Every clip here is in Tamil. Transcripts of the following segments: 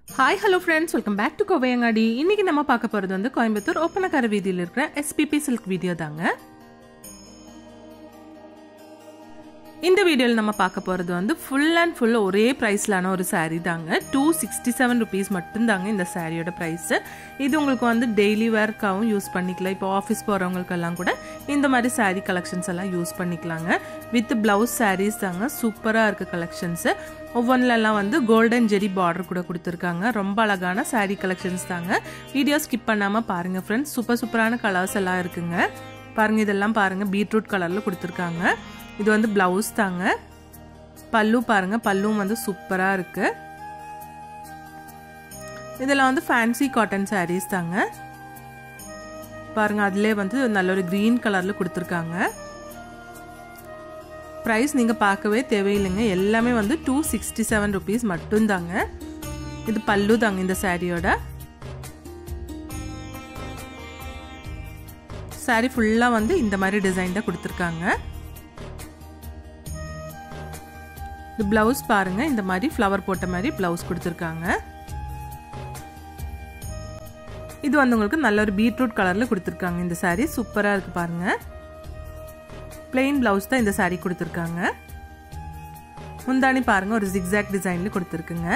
hi hello friends welcome back to கோவையங்காடி இன்னைக்கு நம்ம பார்க்க போகிறது வந்து கோயம்புத்தூர் ஒப்பனக்கார வீதியில் இருக்கிற எஸ்பிபி சில்க் வீடியோ தாங்க இந்த வீடியோவில் நம்ம பார்க்க போகிறது வந்து ஃபுல் அண்ட் ஃபுல் ஒரே ப்ரைஸ்லான ஒரு saree தாங்க டூ சிக்ஸ்டி செவன் ருபீஸ் மட்டும்தாங்க இந்த சாரியோட ப்ரைஸு இது உங்களுக்கு வந்து டெய்லி வேர்க்காகவும் யூஸ் பண்ணிக்கலாம் இப்போ ஆஃபீஸ் போகிறவங்களுக்கெல்லாம் கூட இந்த மாதிரி saree கலெக்ஷன்ஸ் எல்லாம் யூஸ் பண்ணிக்கலாங்க வித் ப்ளவுஸ் sarees தாங்க சூப்பராக இருக்குது கலெக்ஷன்ஸு ஒவ்வொன்றிலலாம் வந்து கோல்டன் ஜெரி பார்டர் கூட கொடுத்துருக்காங்க ரொம்ப அழகான saree கலெக்ஷன்ஸ் தாங்க வீடியோ ஸ்கிப் பண்ணாமல் பாருங்கள் ஃப்ரெண்ட்ஸ் சூப்பர் சூப்பரான கலர்ஸ் எல்லாம் இருக்குங்க பாருங்கள் இதெல்லாம் பாருங்கள் பீட்ரூட் கலரில் கொடுத்துருக்காங்க இது வந்து ப்ளவுஸ் தாங்க பல்லு பாருங்க பல்லும் வந்து சூப்பராக இருக்கு இதெல்லாம் வந்து ஃபேன்சி காட்டன் சாரீஸ் தாங்க பாருங்க அதுலேயே வந்து நல்ல ஒரு க்ரீன் கலரில் கொடுத்துருக்காங்க ப்ரைஸ் நீங்கள் பார்க்கவே தேவையில்லைங்க எல்லாமே வந்து டூ சிக்ஸ்டி செவன் ருபீஸ் மட்டும்தாங்க இது பல்லு தாங்க இந்த சாரியோட சாரி ஃபுல்லாக வந்து இந்த மாதிரி டிசைன் தான் கொடுத்துருக்காங்க இது ப்ளவுஸ் பாருங்க இந்த மாதிரி ஃப்ளவர் போட்ட மாதிரி ப்ளவுஸ் கொடுத்துருக்காங்க இது வந்து உங்களுக்கு நல்ல ஒரு பீட்ரூட் கலரில் கொடுத்துருக்காங்க இந்த சாரீ சூப்பராக இருக்குது பாருங்க பிளெயின் ப்ளவுஸ் தான் இந்த சாரீ கொடுத்துருக்காங்க முந்தானி பாருங்க ஒரு ஜிக்ஸாக் டிசைனில் கொடுத்துருக்குங்க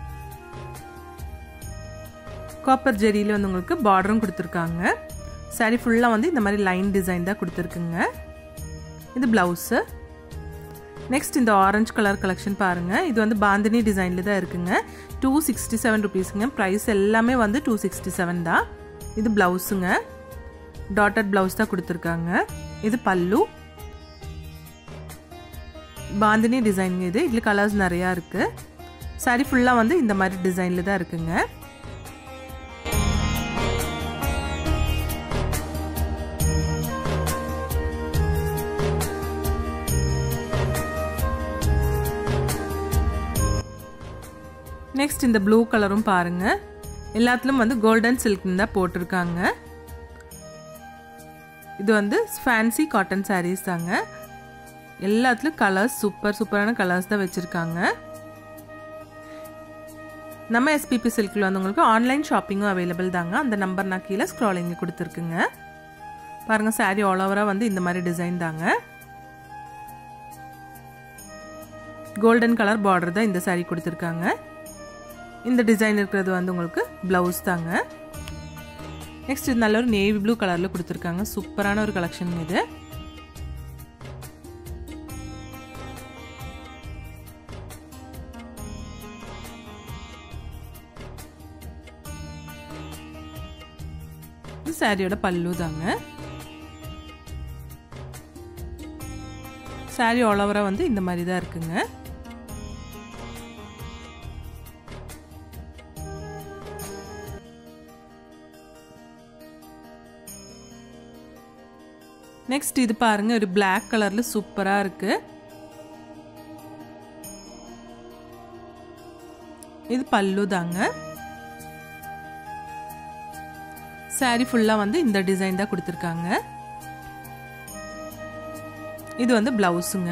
காப்பர் ஜெரியில் வந்து உங்களுக்கு பார்டரும் கொடுத்துருக்காங்க சாரீ ஃபுல்லாக வந்து இந்த மாதிரி லைன் டிசைன் தான் கொடுத்துருக்குங்க இது ப்ளவுஸு நெக்ஸ்ட் இந்த ஆரஞ்சு கலர் கலெக்ஷன் பாருங்கள் இது வந்து பாந்தினி டிசைனில் தான் இருக்குங்க டூ சிக்ஸ்டி செவன் ருபீஸுங்க ப்ரைஸ் எல்லாமே வந்து டூ சிக்ஸ்டி செவன் தான் இது ப்ளவுஸுங்க டாட்டட் ப்ளவுஸ் தான் கொடுத்துருக்காங்க இது பல்லு பாந்தினி டிசைனுங்க இது இதில் கலர்ஸ் நிறையா இருக்குது சாரி ஃபுல்லாக வந்து இந்த மாதிரி டிசைனில் தான் இருக்குங்க நெக்ஸ்ட் இந்த ப்ளூ கலரும் பாருங்க எல்லாத்துலேயும் வந்து கோல்டன் சில்க்னு தான் போட்டிருக்காங்க இது வந்து ஃபேன்சி காட்டன் சாரீஸ் தாங்க எல்லாத்துலேயும் கலர்ஸ் சூப்பர் சூப்பரான கலர்ஸ் தான் வச்சுருக்காங்க நம்ம எஸ்பிபி சில்கில் வந்து உங்களுக்கு ஆன்லைன் ஷாப்பிங்கும் அவைலபிள் தாங்க அந்த நம்பர் நான் கீழே ஸ்க்ராலிங்கில் கொடுத்துருக்குங்க பாருங்கள் சாரீ ஆல் ஓவராக வந்து இந்த மாதிரி டிசைன் தாங்க கோல்டன் கலர் பார்டர் தான் இந்த சாரீ கொடுத்துருக்காங்க இந்த டிசைன் இருக்கிறது வந்து உங்களுக்கு ப்ளவுஸ் தாங்க நெக்ஸ்ட் இது நல்ல ஒரு நேவி ப்ளூ கலரில் கொடுத்துருக்காங்க சூப்பரான ஒரு கலெக்ஷன் இது இது சாரியோட பல்லு தாங்க சாரி ஆல் ஓவராக வந்து இந்த மாதிரி தான் இருக்குங்க நெக்ஸ்ட் இது பாருங்க ஒரு பிளாக் கலர்ல சூப்பரா இருக்கு இது பல்லு தாங்க சாரி ஃபுல்லா வந்து இந்த டிசைன் தான் கொடுத்துருக்காங்க இது வந்து பிளவுஸுங்க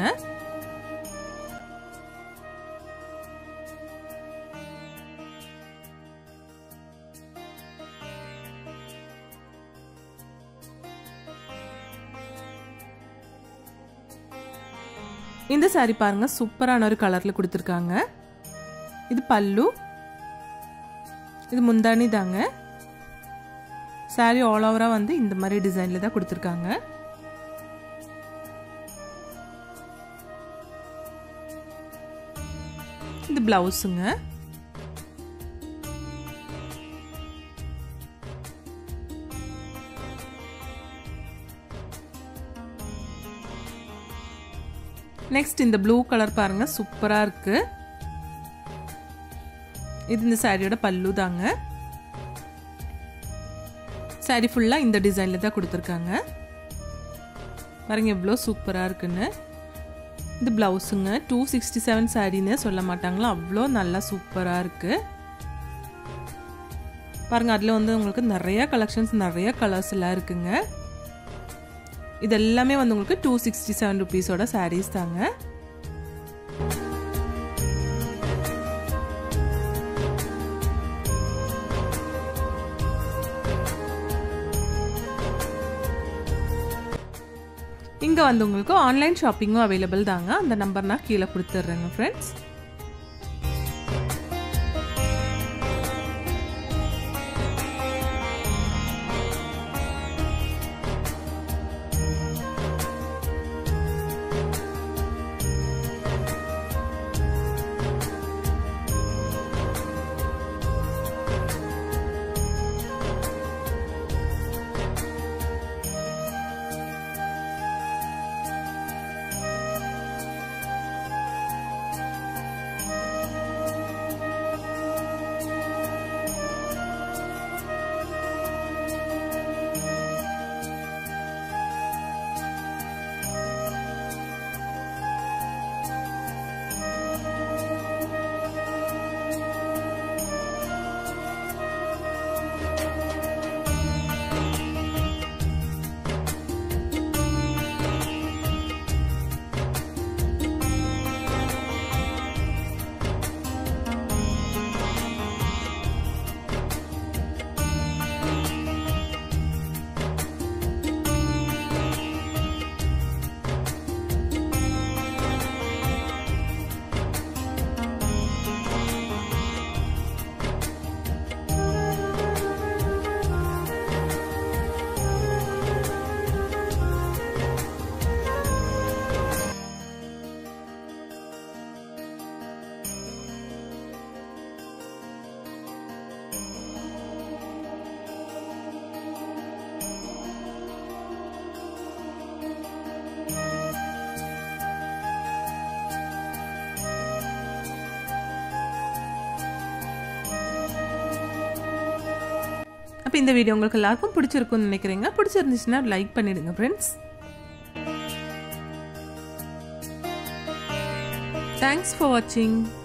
இந்த சாரி பாருங்க சூப்பரான ஒரு கலர்ல கொடுத்துருக்காங்க இது பல்லு இது முந்தானி தாங்க சாரி ஆல் ஓவரா வந்து இந்த மாதிரி டிசைன்ல தான் கொடுத்துருக்காங்க இது பிளவுஸுங்க நெக்ஸ்ட் இந்த ப்ளூ கலர் பாருங்க சூப்பரா இருக்கு இது இந்த சாரியோட பல்லு தாங்க சாரி ஃபுல்லா இந்த டிசைன்ல தான் கொடுத்துருக்காங்க பாருங்க எவ்வளோ சூப்பரா இருக்குன்னு இது பிளவுஸுங்க டூ சிக்ஸ்டி செவன் சாரின்னு சொல்ல மாட்டாங்களா அவ்வளோ நல்லா சூப்பராக இருக்கு பாருங்க அதில் வந்து உங்களுக்கு நிறைய கலெக்ஷன்ஸ் நிறைய கலர்ஸ் எல்லாம் இருக்குங்க இது எல்லாமே வந்து உங்களுக்கு டூ சிக்ஸ்டி செவன் ருபீஸோட சாரீஸ் தாங்க இங்கே வந்து உங்களுக்கு ஆன்லைன் ஷாப்பிங்கும் அவைலபிள் தாங்க அந்த நம்பர் நான் கீழே கொடுத்துட்றேங்க ஃப்ரெண்ட்ஸ் அப்போ இந்த வீடியோ உங்களுக்கு எல்லாருக்கும் பிடிச்சிருக்கும்னு நினைக்கிறீங்க பிடிச்சிருந்துச்சுன்னா லைக் பண்ணிடுங்க ஃப்ரெண்ட்ஸ் தேங்க்ஸ் ஃபார் வாட்சிங்